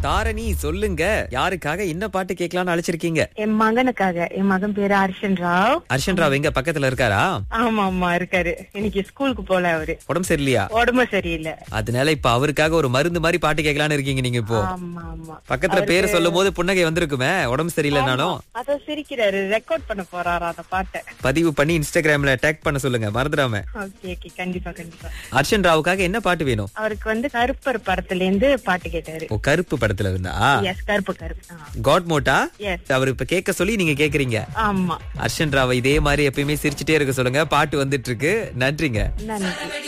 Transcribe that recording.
தாரணி சொல்லுங்க யாருக்காக என்ன பாட்டு கேட்கலாம்னு அழைச்சிருக்கீங்க என் மகனுக்காக என் மகன் பேரு ஹர்ஷன் ராவ் அர்ஷன் ராவ் எங்க பக்கத்துல இருக்காரா ஆமா ஆமா இருக்காரு இன்னைக்கு ஸ்கூலுக்கு போல அவரு உடம்பு சரியில்லையா உடம்பு சரியில்லை அதனால இப்ப அவருக்காக ஒரு மருந்து மாதிரி பாட்டு கேட்கலாம்னு இருக்கீங்க நீங்க இப்போ ஆமா ஆமா பக்கத்துல பேரு சொல்லும் போது புன்னகை வந்திருக்குமே உடம்பு சரியில்லைனாலும் அத சிரிக்கிறாரு ரெக்கார்ட் பண்ண போறாரா அந்த பாட்டை பதிவு பண்ணி இன்ஸ்டாகிராம்ல டேக் பண்ண சொல்லுங்க மறந்துடாம ஓகே ஓகே கண்டிப்பா கண்டிப்பா அர்ஷன் ராவுக்காக என்ன பாட்டு வேணும் அவருக்கு வந்து கருப்பர் படத்துல இருந்து பாட்டு கேட்டாரு ஓ கருப்பு படத்துல இருந்தா எஸ் கருப்பு கருப்பு காட் மோட்டா எஸ் அவர் இப்ப கேட்க சொல்லி நீங்க கேக்குறீங்க ஆமா அர்ஷன் ராவை இதே மாதிரி எப்பயுமே சிரிச்சுட்டே இருக்க சொல்லுங்க பாட்டு வந்துட்டு இருக்கு நன்றிங்க நன்றி